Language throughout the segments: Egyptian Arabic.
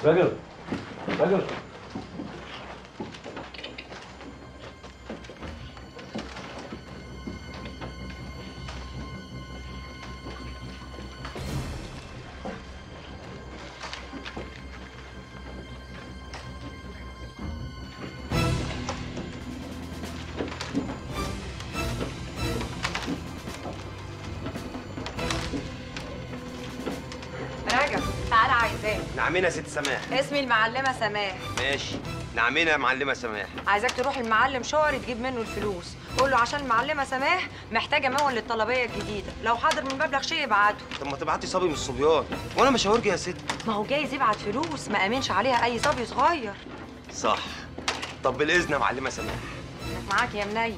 رجب رجب راجع تعالى عايزاك نعمين يا ست سماح اسمي المعلمه سماح ماشي نعمين يا معلمه سماح عايزاك تروح المعلم شعري تجيب منه الفلوس قول له عشان المعلمه سماح محتاجه مول للطلبيه الجديده لو حاضر من مبلغ شيء يبعته طب ما تبعتي صبي من الصبيان وانا مش هورجي يا ست ما هو جايز يبعت فلوس ما امنش عليها اي صبي صغير صح طب بالاذن يا معلمه سماح معاك يا منيل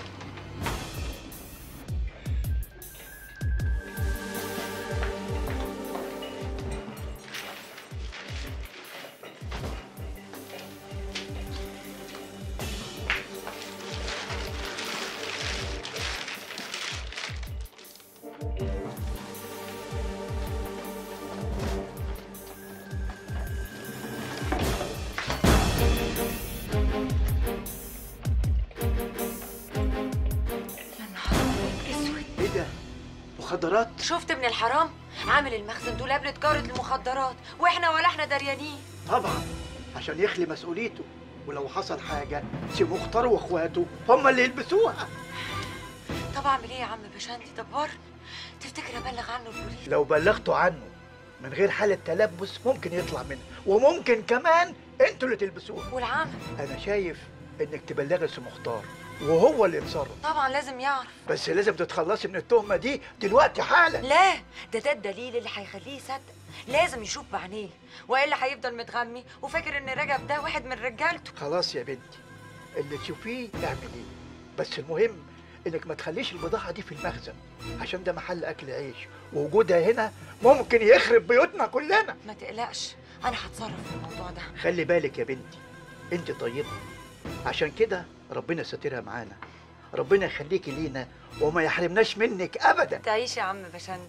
اسود ايه ده؟ مخدرات؟ شفت ابن الحرام عامل المخزن دول قبل تجاره المخدرات واحنا ولا احنا دريانين طبعا عشان يخلي مسؤوليته ولو حصل حاجة سي مختار واخواته هم اللي يلبسوها طب اعمل ايه يا عم بشنتي دبرني تفتكر ابلغ عنه البوليس لو بلغتوا عنه من غير حالة تلبس ممكن يطلع منها وممكن كمان انتوا اللي تلبسوها والعمل انا شايف انك تبلغي سي مختار وهو اللي يتصرف طبعا لازم يعرف بس لازم تتخلصي من التهمة دي دلوقتي حالا لا ده ده الدليل اللي هيخليه يصدق لازم يشوف بعينيه والا هيفضل متغمي وفاكر ان رجب ده واحد من رجالته خلاص يا بنتي اللي تشوفيه اعمليه بس المهم انك ما تخليش البضاعة دي في المخزن عشان ده محل اكل عيش ووجودها هنا ممكن يخرب بيوتنا كلنا ما تقلقش انا هتصرف في الموضوع ده خلي بالك يا بنتي انت طيبة عشان كده ربنا ساترها معانا ربنا يخليكي لينا وما يحرمناش منك ابدا تعيش يا عم بشنتي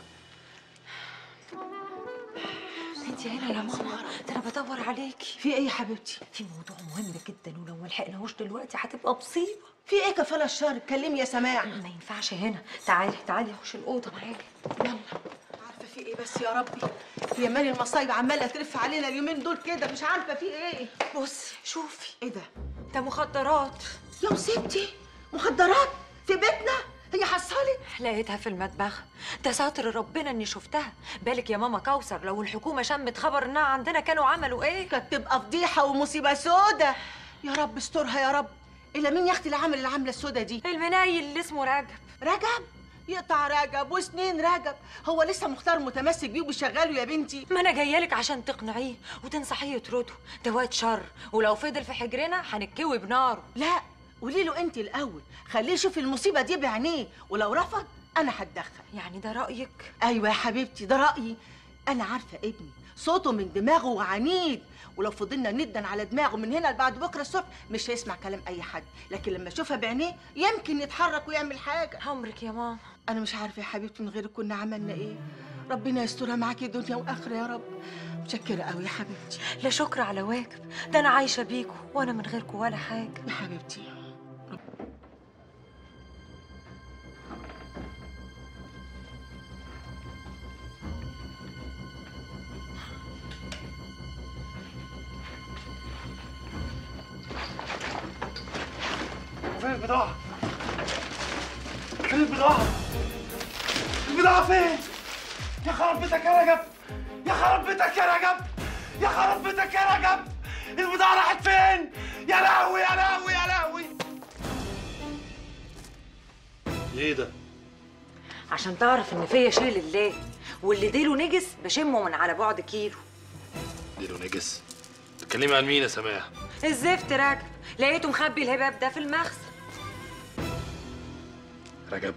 انت هنا يا ماما ده انا بدور عليكي في ايه يا حبيبتي؟ في موضوع مهم جدا ولو ما لحقناهوش دلوقتي هتبقى مصيبه في ايه كفاله الشهر اتكلمي يا سماع ما ينفعش هنا تعالي تعالي خش الاوضه معاكي يلا عارفه في ايه بس يا ربي هي مال المصايب عماله تلف علينا اليومين دول كده مش عارفه في ايه بصي شوفي ايه ده ده مخدرات يا مصيبتي مخدرات في بيتنا هي حصلت لقيتها في المطبخ ده ساتر ربنا اني شفتها بالك يا ماما كوثر لو الحكومه شمت خبر انها عندنا كانوا عملوا ايه كانت تبقى فضيحه ومصيبه سودة يا رب استرها يا رب الا مين يا اختي اللي عامل العمله السودة دي المنايل اللي اسمه رجب رجب يقطع رجب وسنين رجب هو لسه مختار متمسك بيه وبيشغله يا بنتي ما انا جايه لك عشان تقنعيه وتنصحيه يطرده ده واد شر ولو فضل في حجرنا هنكوي بناره لا قولي له انت الاول خليه يشوف المصيبه دي بعينيه ولو رفض انا هتدخل يعني ده رايك ايوه يا حبيبتي ده رايي انا عارفه ابني صوته من دماغه وعنيد ولو فضلنا ندا على دماغه من هنا لبعد بكره الصبح مش هيسمع كلام اي حد لكن لما يشوفها بعينيه يمكن يتحرك ويعمل حاجه عمرك يا ماما انا مش عارفه يا حبيبتي من غيرك كنا عملنا ايه ربنا يسترها معاكي دنيا واخره يا رب متشكره قوي يا حبيبتي لا شكر على واجب ده انا عايشه بيكوا وانا من غيركوا ولا حاجه يا حبيبتي فين البضاعة؟ فين البضاعة؟ البضاعة فين؟ يا خرب بيتك يا رجب يا خرب بيتك يا رجب يا خرب بيتك يا رجب البضاعة راحت فين؟ يا لهوي يا لهوي يا لهوي ايه ده؟ عشان تعرف ان فيا شيل الله واللي ديله نجس بشمه من على بعد كيلو ديله نجس تتكلمي عن مين يا سماح؟ الزفت راكب لقيته مخبي الهباب ده في المخزن رجب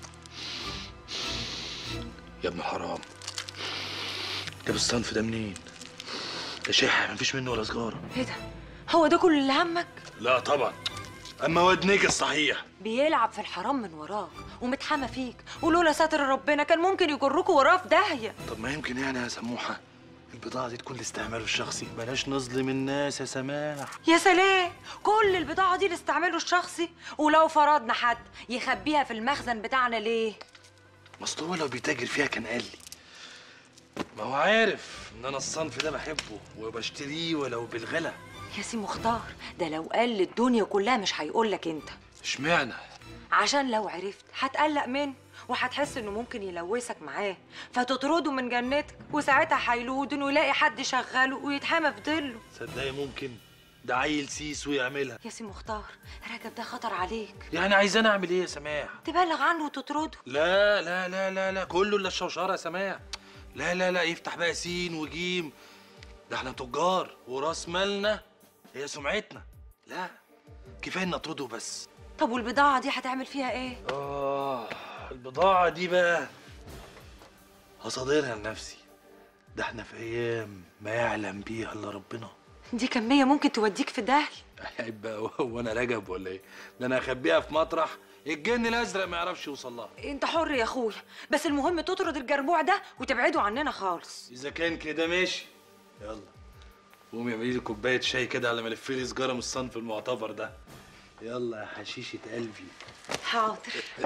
يا ابن حرام جاب الصنف ده منين؟ ده شح مفيش منه ولا سجارة ايه ده هو ده كل اللي همك لا طبعا اما واد نجس صحيح بيلعب في الحرام من وراك ومتحمى فيك ولولا ستر ربنا كان ممكن يجركوا وراه في داهيه طب ما يمكن يعني يا سموحة البضاعة دي تكون لاستعماله الشخصي بلاش نظلم الناس يا سماح يا سلام كل البضاعة دي لاستعماله الشخصي ولو فرضنا حد يخبيها في المخزن بتاعنا ليه؟ ما اصل هو لو بيتاجر فيها كان قال لي ما هو عارف ان انا الصنف ده بحبه وبشتريه ولو بالغلا يا سي مختار ده لو قال للدنيا كلها مش هيقولك انت اشمعنى عشان لو عرفت هتقلق منه وهتحس انه ممكن يلوثك معاه فتطرده من جنتك وساعتها هيلود انه يلاقي حد يشغله ويتحمى في ظله صدقني ممكن ده عيل سيس ويعملها يا سي مختار رجب ده خطر عليك يعني عايزاني اعمل ايه يا سماح تبلغ عنه وتطرده لا لا لا لا لا كله الا الشوشره يا سماح لا لا لا يفتح بقى سين وجيم ده احنا تجار وراس مالنا هي سمعتنا لا كفايه ان اطرده بس طب والبضاعة دي هتعمل فيها ايه؟ اه البضاعه دي بقى هصادرها لنفسي ده احنا في ايام ما يعلم بيها الا ربنا دي كمية ممكن توديك في داهية عيب بقى وانا رجب ولا ايه ده انا اخبيها في مطرح الجن الازرق ما يعرفش يوصل لها انت حر يا اخويا بس المهم تطرد الجربوع ده وتبعده عننا خالص اذا كان كده ماشي يلا قومي اعملي لي كوبايه شاي كده على ما الف لي سجاره من الصنف المعتبر ده يلا يا حشيشه قلبي حاضر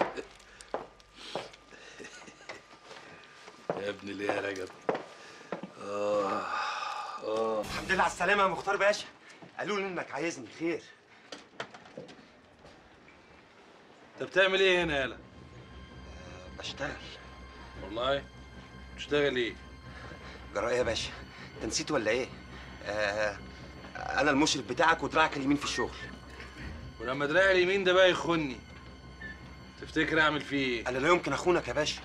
يا ابن ليه يا رجب اه اه الحمد لله على السلامه يا مختار باشا قالوا لي انك عايزني خير انت بتعمل ايه هنا يالا بشتغل والله بتشتغل ايه جراء إيه يا باشا انت نسيت ولا ايه آه انا المشرف بتاعك ودراعك اليمين في الشغل ولما دراعي اليمين ده بقى يخني تفتكر اعمل فيه ايه انا لا يمكن اخونك يا باشا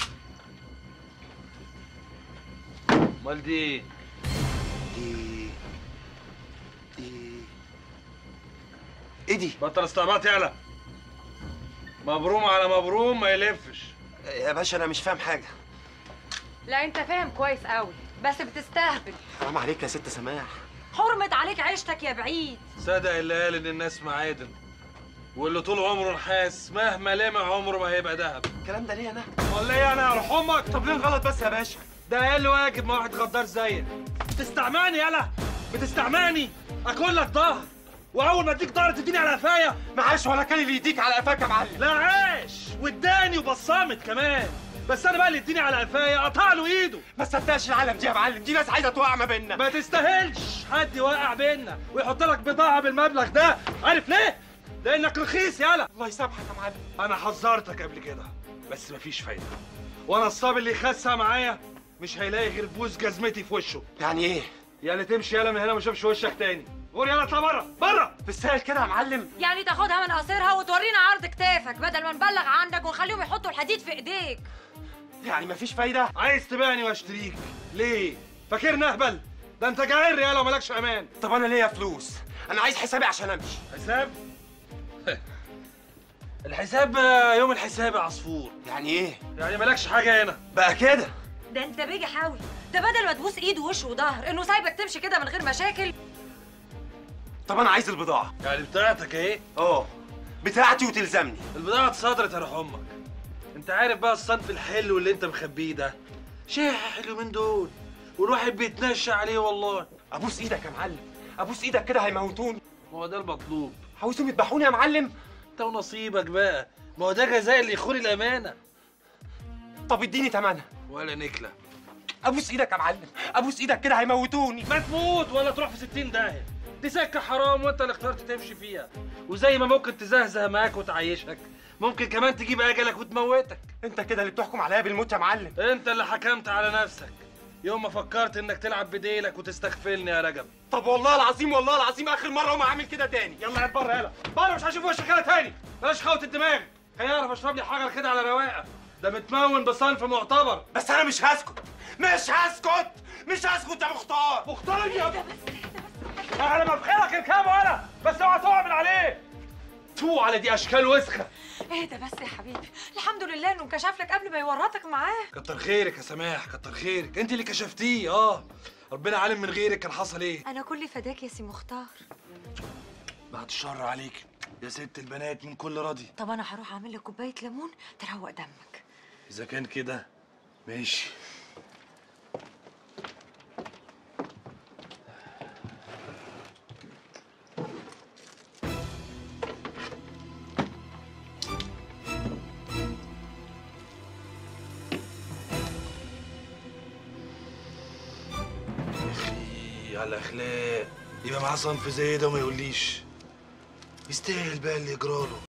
امال دي ايه دي دي ايه دي بطل استعباط يالا مبروم على مبروم ما يلفش يا باشا انا مش فاهم حاجه لا انت فاهم كويس قوي بس بتستهبل حرام عليك يا ست سماح حرمت عليك عيشتك يا بعيد صدق اللي قال ان الناس معادن واللي طول عمره نحاس مهما لمع عمره ما هيبقى دهب الكلام ده ليه انا ولا ايه انا اروح امك طب ليه الغلط بس يا باشا ده اقل واجب ما واحد غدار زيك بتستعماني يالا بتستعماني اكل لك ظهر واول ما اديك ظهر تديني على قفايا معاش ولا كان اللي يديك على قفاك يا معلم لا عاش واداني وبصمت كمان بس انا بقى اللي اديني على قفايا قطع له ايده ما تصدقش العالم دي يا معلم دي ناس عايزه توقع ما بيننا ما تستاهلش حد يوقع بينا ويحط لك بضاعه بالمبلغ ده عارف ليه لانك رخيص يالا الله يسامحك يا معلم انا حذرتك قبل كده بس مفيش فايده وانا الصاب اللي خسها معايا مش هيلاقي غير بوز جزمتي في وشه يعني ايه يعني تمشي يالا من هنا ما اشوفش وشك تاني قول يلا اطلع بره بره بالسهل كده يا معلم يعني تاخدها من قصيرها وتورينا عرض كتافك بدل ما نبلغ عنك ونخليهم يحطوا الحديد في ايديك يعني مفيش فايده عايز تبيعني واشتريك ليه فاكرني اهبل ده انت جعان يالا ومالكش امان طب انا ليا فلوس انا عايز حسابي عشان امشي حساب الحساب آه، يوم الحساب يا عصفور يعني ايه يعني مالكش حاجه هنا بقى كده ده انت بيجي حاوي ده بدل ما تبوس ايد ووش وظهر انه سايبك تمشي كده من غير مشاكل طب انا عايز البضاعه يعني بتاعتك ايه اه بتاعتي وتلزمني البضاعة اتصدرت يا روح امك انت عارف بقى الصنف الحلو اللي انت مخبيه ده شاح اليومين دول والواحد بيتنشى عليه والله ابوس ايدك يا معلم ابوس ايدك كده هيموتوني ما هو ده المطلوب عاوزهم يذبحوني يا معلم انت ونصيبك بقى ما هو ده جزاء اللي يخون الامانه طب اديني تمنها ولا نكله ابوس ايدك يا معلم ابوس ايدك كده هيموتوني ما تموت ولا تروح في ستين داهيه دي سكه حرام وانت اللي اخترت تمشي فيها وزي ما ممكن تزهزه معاك وتعيشك ممكن كمان تجيب اجلك وتموتك انت كده اللي بتحكم عليا بالموت يا معلم انت اللي حكمت على نفسك يوم ما فكرت انك تلعب بديلك وتستغفلني يا رجب طب والله العظيم والله العظيم اخر مره وما هعمل كده تاني يلا قاعد بره يلا بره مش هشوف وشك انا تاني بلاش خوت الدماغ خليني اعرف اشرب لي حاجه كده على رواقه ده متمون بصنف معتبر بس انا مش هسكت مش هسكت مش هسكت يا مختار مختار يا انا مفخرك اركبه انا بس اوعى تقع من عليه تو على دي اشكال وسخه ايه ده بس يا حبيبي الحمد لله انه انكشف لك قبل ما يورطك معاه كتر خيرك يا سماح كتر خيرك انت اللي كشفتيه اه ربنا عالم من غيرك كان حصل ايه انا كل فداك يا سي مختار بعد الشر عليك يا ست البنات من كل راضي طب انا هروح اعمل لك كوبايه ليمون تروق دمك اذا كان كده ماشي على الاخلاق يبقى معاه صنف زي ده وما يقوليش يستاهل بقى اللي يجراله